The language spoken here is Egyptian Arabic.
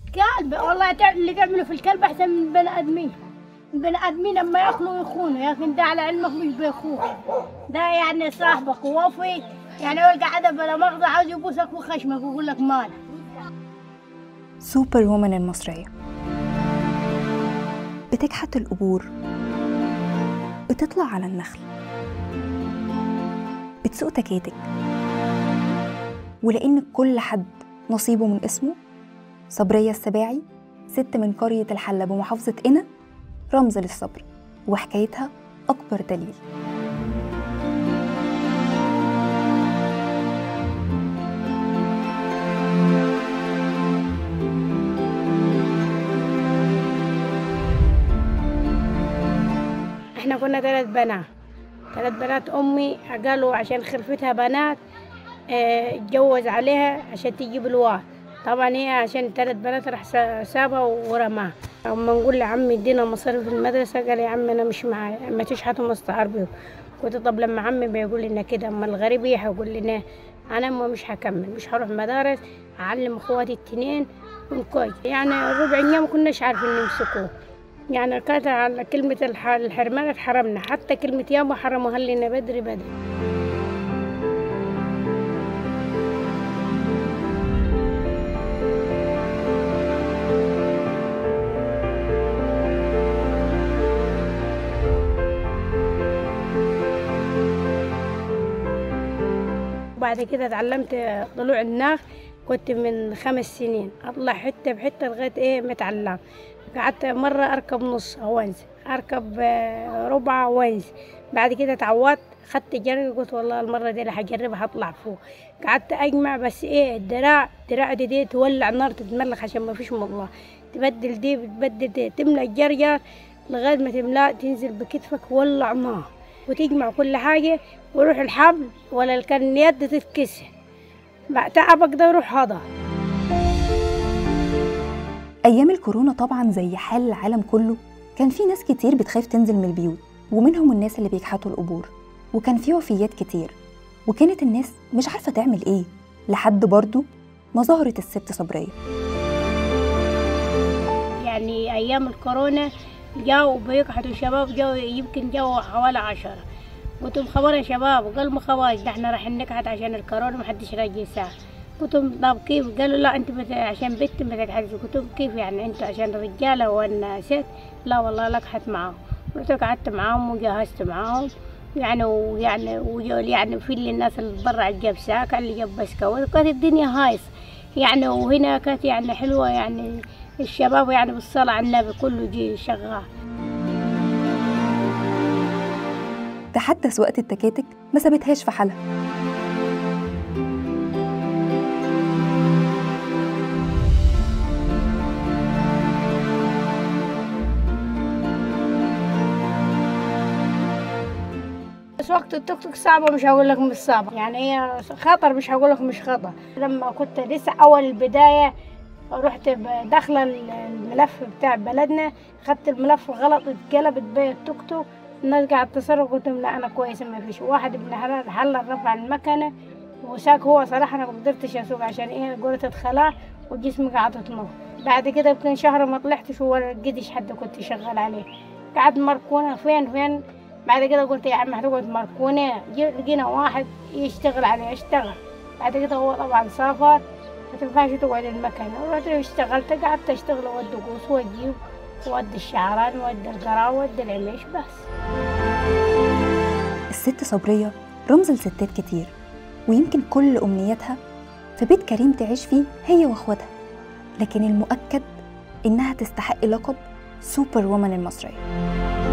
كلب والله تع- اللي تعمله في الكلب احسن من البني ادمين البني ادمين لما ياكلوا يخونوا لكن ده على علمك مش بيخون ده يعني صاحبك ووفي يعني هو قاعد بلا مغزى عاوز يبوسك وخشمك ويقول لك مالك سوبر وومن المصرية بتكحت القبور بتطلع على النخل بتسوق تكاتك ولأن كل حد نصيبه من اسمه صبرية السباعي ست من قرية الحلة بمحافظة قنا رمز للصبر وحكايتها أكبر دليل احنا كنا ثلاث بنات ثلاث بنات امي قالوا عشان خلفتها بنات اه، اتجوز عليها عشان تجيب الواد طبعا هي عشان ثلاث بنات راح سا- سابها ورماها اما نقول لعمي ادينا مصاريف المدرسه قال يا عمي انا مش معايا اما تشحتوا مستعار بيهم كنت طب لما عمي بيقول لنا كده اما الغريب يجي هيقول لنا انا اما مش هكمل مش هروح مدارس اعلم اخواتي التنين ونكوي يعني ربع جنيه ما كناش عارفين نمسكوه يعني كانت على كلمة الح- الحرمان اتحرمنا حتى كلمة ياما حرموها لنا بدري بدري بعد كده اتعلمت طلوع الناخ كنت من خمس سنين اطلع حته بحته لغايه ايه متعلم قعدت مرة أركب نص وانزل أركب آه، ربع وانزل بعد كده اتعودت خدت جري قلت والله المرة دي اللي هجربها هطلع فوق قعدت أجمع بس إيه الدراع دراع دي, دي تولع نار تتملخ عشان ما فيش مضلة تبدل دي بتبدل دي تملى الجرجر لغاية ما تملا تنزل بكتفك ولع نار وتجمع كل حاجة وروح الحبل ولا كان يد تتكسر بقى تعبك ده يروح هضا أيام الكورونا طبعا زي حال العالم كله كان في ناس كتير بتخاف تنزل من البيوت ومنهم الناس اللي بيكحتوا القبور وكان في وفيات كتير وكانت الناس مش عارفة تعمل إيه لحد برضو ما ظهرت الست صبرية يعني ايام الكورونا جاوا بيقحطوا الشباب جاوا يمكن جاوا حوالي عشرة قلت لهم خبر يا شباب قالوا ما خواش ده احنا رايحين نكحت عشان الكورونا محدش راجع ساعة قلت لهم طب كيف قالوا لا انت بت... عشان بنت ما تكحتش قلت لهم كيف يعني انتوا عشان رجاله وانا ست لا والله لكحت معاهم رحت قعدت معاهم وجهزت معاهم يعني ويعني ويعني يعني في اللي الناس اللي برا جاب ساكع اللي جاب بسكوت وكانت الدنيا هايص يعني وهنا كانت يعني حلوه يعني الشباب يعني بالصلاة على النبي كله جي شغال ده حتى سواقة التكاتك ما سابتهاش في حالها بس وقت التوك توك صعبة مش هقول لك مش صعبة يعني هي خطر مش هقول لك مش خطر لما كنت لسه أول البداية رحت ب- داخلة ال- الملف بتاع بلدنا خدت الملف غلط اتقلبت بيا التوك توك الناس قاعدة تصرخ قلت لهم لا أنا كويسة ما فيش واحد ابن حلال حلل رفع المكنة وساق هو صراحة أنا ما قدرتش أسوق عشان إيه قرة اتخلع وجسمي قاعد تنور بعد كده يمكن شهر ما طلعتش ولا لقيتش حد كنت شغال عليه قعد مركونة فين فين بعد كده قلت يا عم هتقعد مركونة جي- لقينا واحد يشتغل عليه اشتغل بعد كده هو طبعا سافر ما تنفعش تقعد المكنة رحت اشتغلت قعدت اشتغل اودي قوس واجيب وادي الشعران وادي القرا وادي العميش بس الست صبرية رمز لستات كتير ويمكن كل أمنياتها في بيت كريم تعيش فيه هي وأخواتها لكن المؤكد إنها تستحق لقب سوبر وومن المصرية